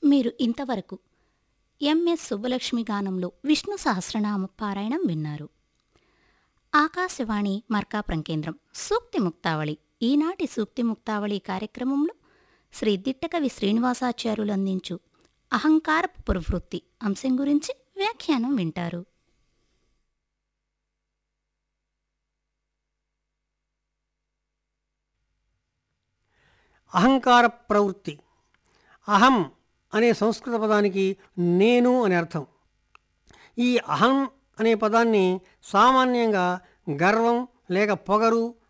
మీరు ఇంతవరకు ఎంఎస్ సుబ్బలక్ష్మి గానంలో విష్ణు సహస్రనామ పారాయణం విన్నారు ఆకాశవాణి మార్కాపురం కేంద్రం సూక్తి ముక్తావళి ఈనాటి సూక్తి ముక్తావళి కార్యక్రమంలో శ్రీ దిట్టకవి శ్రీనివాసాచార్యులు అందించు అహంకారపు పురవృత్తి అంశం గురించి వ్యాఖ్యానం వింటారు అహంకార ప్రవృత్తి అహం అనే సంస్కృత పదానికి నేను అని అర్థం ఈ అహం అనే పదాన్ని సామాన్యంగా గర్వం లేక పొగరు